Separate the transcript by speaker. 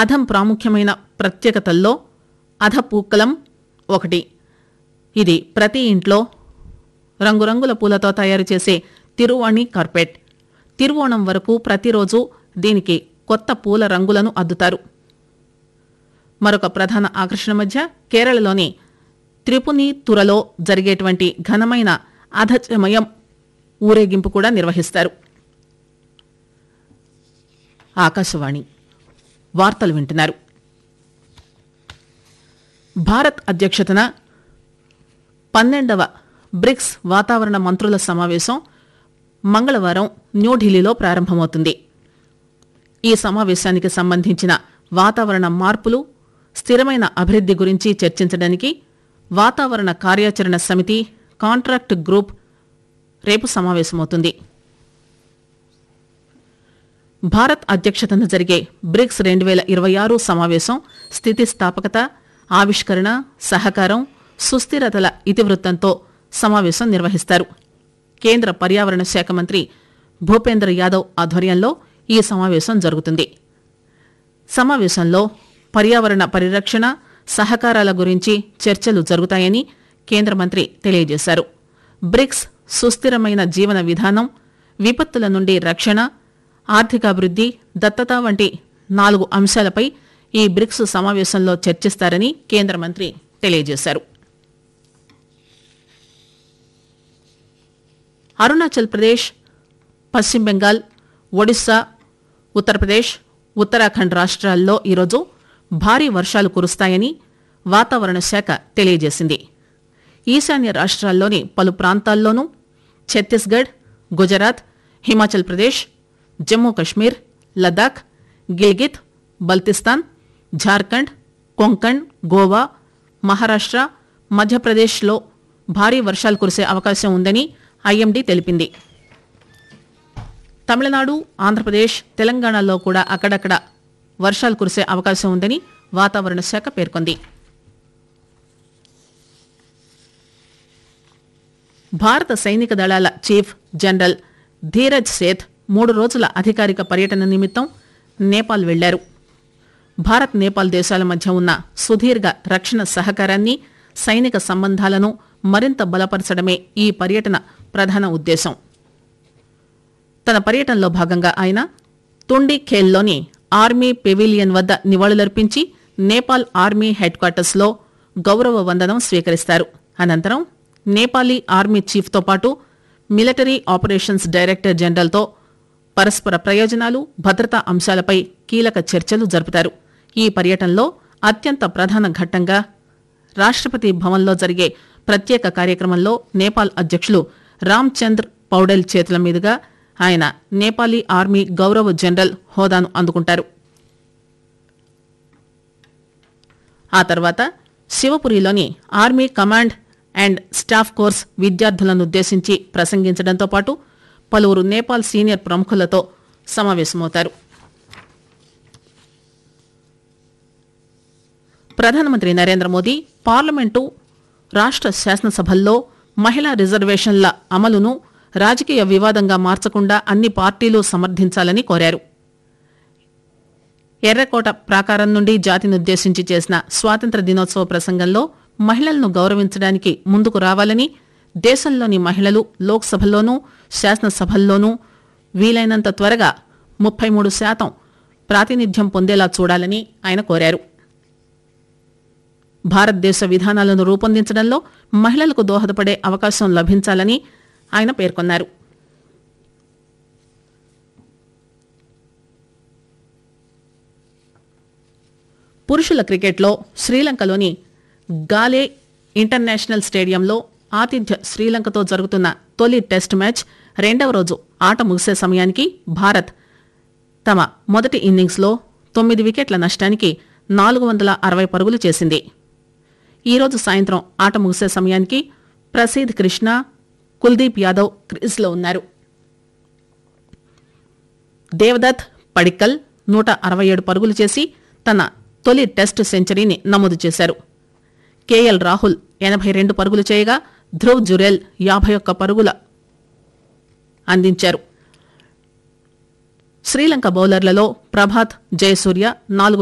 Speaker 1: అధం ప్రాముఖ్యమైన ప్రత్యేకతల్లో అధపూక్కలం ఒకటి ఇది ప్రతి ఇంట్లో రంగురంగుల పూలతో తయారు చేసే తిరువాణి కార్పెట్ తిరువోణం వరకు ప్రతిరోజు దీనికి కొత్త పూల రంగులను అద్దుతారు మరొక ప్రధాన ఆకర్షణ మధ్య కేరళలోని త్రిపుని తురలో జరిగేటువంటి ఘనమైన అధచమయం ఊరేగింపు కూడా నిర్వహిస్తారు ఆకాశవాణి వార్తలు వింటున్నారు భారత్ అధ్యక్షతన పన్నెండవ బ్రిక్స్ వాతావరణ మంత్రుల సమావేశం మంగళవారం న్యూఢిల్లీలో ప్రారంభమవుతుంది ఈ సమావేశానికి సంబంధించిన వాతావరణ మార్పులు స్థిరమైన అభివృద్ది గురించి చర్చించడానికి వాతావరణ కార్యాచరణ సమితి కాంట్రాక్ట్ గ్రూప్ రేపు సమావేశమవుతుంది భారత్ అధ్యక్షతన జరిగే బ్రిక్స్ రెండు వేల ఇరవై ఆరు సమావేశం స్థితిస్థాపకత ఆవిష్కరణ సహకారం సుస్థిరతల ఇతివృత్తంతో సమావేశం నిర్వహిస్తారు కేంద్ర పర్యావరణ శాఖ మంత్రి భూపేంద్ర యాదవ్ ఆధ్వర్యంలో ఈ సమావేశం జరుగుతుంది సమావేశంలో పర్యావరణ పరిరక్షణ సహకారాల గురించి చర్చలు జరుగుతాయని కేంద్ర మంత్రి తెలియజేశారు బ్రిక్స్ సుస్థిరమైన జీవన విధానం విపత్తుల నుండి రక్షణ ఆర్థికాభివృద్ది దత్తత వంటి నాలుగు అంశాలపై ఈ బ్రిక్స్ సమావేశంలో చర్చిస్తారని కేంద్ర మంత్రి తెలియజేశారు అరుణాచల్ ప్రదేశ్ పశ్చిమ బెంగాల్ ఒడిశా ఉత్తరప్రదేశ్ ఉత్తరాఖండ్ రాష్ట్రాల్లో ఈరోజు భారీ వర్షాలు కురుస్తాయని వాతావరణ శాఖ తెలియజేసింది ఈశాన్య రాష్ట్రాల్లోని పలు ప్రాంతాల్లోనూ ఛత్తీస్గఢ్ గుజరాత్ హిమాచల్ ప్రదేశ్ జమ్మూ కశ్మీర్ లద్దాఖ్ గిల్గిత్ బల్తిస్తాన్ ఝార్ఖండ్ కొంకణ్ గోవా మహారాష్ట్ర మధ్యప్రదేశ్లో భారీ వర్షాలు కురిసే అవకాశం ఉందని ఐఎండీ తెలిపింది తమిళనాడు ఆంధ్రప్రదేశ్ తెలంగాణలో కూడా అక్కడక్కడ వర్షాలు కురిసే అవకాశం ఉందని వాతావరణ శాఖ పేర్కొంది భారత సైనిక దళాల చీఫ్ జనరల్ ధీరజ్ సేథ్ మూడు రోజుల అధికారిక పర్యటన నిమిత్తం నేపాల్ వెళ్లారు భారత్ నేపాల్ దేశాల మధ్య ఉన్న సుదీర్ఘ రక్షణ సహకారాన్ని సైనిక సంబంధాలను మరింత బలపరచడమే ఈ పర్యటన ప్రధాన ఉద్దేశం తన పర్యటనలో భాగంగా ఆయన తుండి ఖేల్లోని ఆర్మీ పెవిలియన్ వద్ద నివాళులర్పించి నేపాల్ ఆర్మీ హెడ్ క్వార్టర్స్ లో గౌరవ వందనం స్వీకరిస్తారు అనంతరం నేపాలీ ఆర్మీ చీఫ్తో పాటు మిలిటరీ ఆపరేషన్స్ డైరెక్టర్ జనరల్తో పరస్పర ప్రయోజనాలు భద్రతా అంశాలపై కీలక చర్చలు జరుపుతారు ఈ పర్యటనలో అత్యంత ప్రధాన ఘట్టంగా రాష్ట్రపతి భవన్లో జరిగే ప్రత్యేక కార్యక్రమంలో నేపాల్ అధ్యక్షులు రామ్చంద్ర్ పౌడెల్ చేతుల మీదుగా ఆయన నేపాలీ ఆర్మీ గౌరవ జనరల్ హోదాను అందుకుంటారు ఆ తర్వాత శివపురిలోని army command and staff course విద్యార్థులను ఉద్దేశించి ప్రసంగించడంతో పాటు పలువురు నేపాల్ సీనియర్ ప్రముఖులతో సమావేశమవుతారు ప్రధానమంత్రి నరేంద్ర మోదీ పార్లమెంటు రాష్ట్ర శాసనసభల్లో మహిళా రిజర్వేషన్ల అమలును రాజకీయ వివాదంగా మార్చకుండా అన్ని పార్టీలు సమర్థించాలని కోరారు ఎర్రకోట ప్రాకారం నుండి జాతినుద్దేశించి చేసిన స్వాతంత్ర దినోత్సవ ప్రసంగంలో మహిళలను గౌరవించడానికి ముందుకు రావాలని దేశంలోని మహిళలు లోక్సభల్లోనూ శాసనసభల్లోనూ వీలైనంత త్వరగా ముప్పై మూడు శాతం ప్రాతినిధ్యం పొందేలా చూడాలని ఆయన కోరారు భారతదేశ విధానాలను రూపొందించడంలో మహిళలకు దోహదపడే అవకాశం లభించాలని ఆయన పేర్కొన్నారు పురుషుల క్రికెట్లో శ్రీలంకలోని గాలే ఇంటర్నేషనల్ స్టేడియంలో ఆతిథ్య శ్రీలంకతో జరుగుతున్న తొలి టెస్ట్ మ్యాచ్ రెండవ రోజు ఆట ముగిసే సమయానికి భారత్ తమ మొదటి ఇన్నింగ్స్లో తొమ్మిది వికెట్ల నష్టానికి నాలుగు వందల అరవై పరుగులు చేసింది ఈరోజు సాయంత్రం ఆట ముగిసే సమయానికి ప్రసీద్ కృష్ణ కుల్దీప్ యాదవ్ క్రీజ్లో ఉన్నారు దేవదత్ పడిక్కల్ నూట అరవై ఏడు పరుగులు చేసి తన తొలి టెస్ట్ సెంచరీని నమోదు చేశారు కేఎల్ రాహుల్ ఎనభై రెండు పరుగులు చేయగా ధ్రువ్ జురేల్ యాభై ఒక్క పరుగుల అందించారు శ్రీలంక బౌలర్లలో ప్రభాత్ జయసూర్య నాలుగు